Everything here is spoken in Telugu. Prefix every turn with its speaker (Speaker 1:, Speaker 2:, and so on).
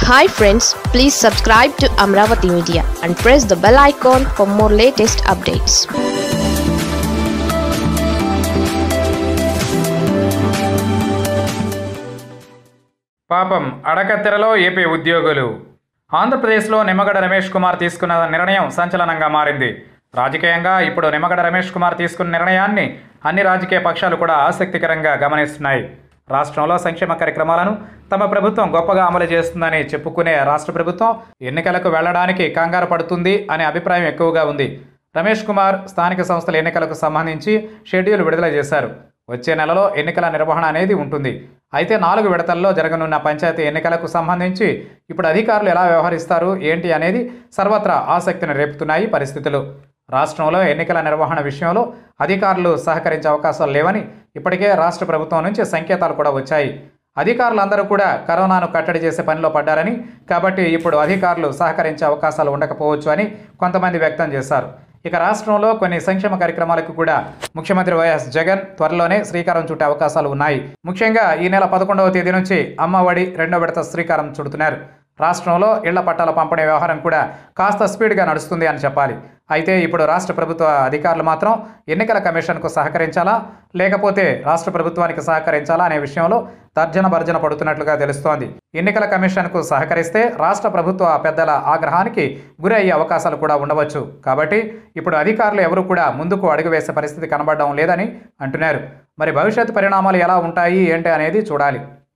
Speaker 1: hi friends please subscribe to Amaravati media and press the bell icon for more latest updates
Speaker 2: పాపం అడకత్తెరలో ఏపీ ఉద్యోగులు ఆంధ్రప్రదేశ్లో నిమ్మగడ్డ రమేష్ కుమార్ తీసుకున్న నిర్ణయం సంచలనంగా మారింది రాజకీయంగా ఇప్పుడు నిమ్మగడ్డ రమేష్ కుమార్ తీసుకున్న నిర్ణయాన్ని అన్ని రాజకీయ పక్షాలు కూడా ఆసక్తికరంగా గమనిస్తున్నాయి రాష్ట్రంలో సంక్షేమ కార్యక్రమాలను తమ ప్రభుత్వం గొప్పగా అమలు చేస్తుందని చెప్పుకునే రాష్ట్ర ప్రభుత్వం ఎన్నికలకు వెళ్లడానికి కంగారు పడుతుంది అనే అభిప్రాయం ఎక్కువగా ఉంది రమేష్ కుమార్ స్థానిక సంస్థల ఎన్నికలకు సంబంధించి షెడ్యూల్ విడుదల చేశారు వచ్చే నెలలో ఎన్నికల నిర్వహణ అనేది ఉంటుంది అయితే నాలుగు విడతల్లో జరగనున్న పంచాయతీ ఎన్నికలకు సంబంధించి ఇప్పుడు అధికారులు ఎలా వ్యవహరిస్తారు ఏంటి అనేది సర్వత్రా ఆసక్తిని రేపుతున్నాయి పరిస్థితులు రాష్ట్రంలో ఎన్నికల నిర్వహణ విషయంలో అధికారులు సహకరించే అవకాశాలు లేవని ఇప్పటికే రాష్ట్ర ప్రభుత్వం నుంచి సంకేతాలు కూడా వచ్చాయి అధికారులందరూ కూడా కరోనాను కట్టడి చేసే పనిలో పడ్డారని కాబట్టి ఇప్పుడు అధికారులు సహకరించే అవకాశాలు ఉండకపోవచ్చు అని కొంతమంది వ్యక్తం చేశారు ఇక రాష్ట్రంలో కొన్ని సంక్షేమ కార్యక్రమాలకు కూడా ముఖ్యమంత్రి వైఎస్ జగన్ త్వరలోనే శ్రీకారం చుట్టే అవకాశాలు ఉన్నాయి ముఖ్యంగా ఈ నెల పదకొండవ తేదీ నుంచి అమ్మ ఒడి రెండో విడత శ్రీకారం చుడుతున్నారు రాష్ట్రంలో ఇళ్ల పట్టాల పంపిణీ వ్యవహారం కూడా కాస్త స్పీడ్గా నడుస్తుంది అని చెప్పాలి అయితే ఇప్పుడు రాష్ట్ర ప్రభుత్వ అధికారులు మాత్రం ఎన్నికల కమిషన్కు సహకరించాలా లేకపోతే రాష్ట్ర ప్రభుత్వానికి సహకరించాలా అనే విషయంలో తర్జన భర్జన పడుతున్నట్లుగా తెలుస్తోంది ఎన్నికల కమిషన్కు సహకరిస్తే రాష్ట్ర ప్రభుత్వ పెద్దల ఆగ్రహానికి గురి అయ్యే అవకాశాలు కూడా ఉండవచ్చు కాబట్టి ఇప్పుడు అధికారులు ఎవరు కూడా ముందుకు అడుగు వేసే పరిస్థితి కనబడడం లేదని అంటున్నారు మరి భవిష్యత్ పరిణామాలు ఎలా ఉంటాయి ఏంటి అనేది చూడాలి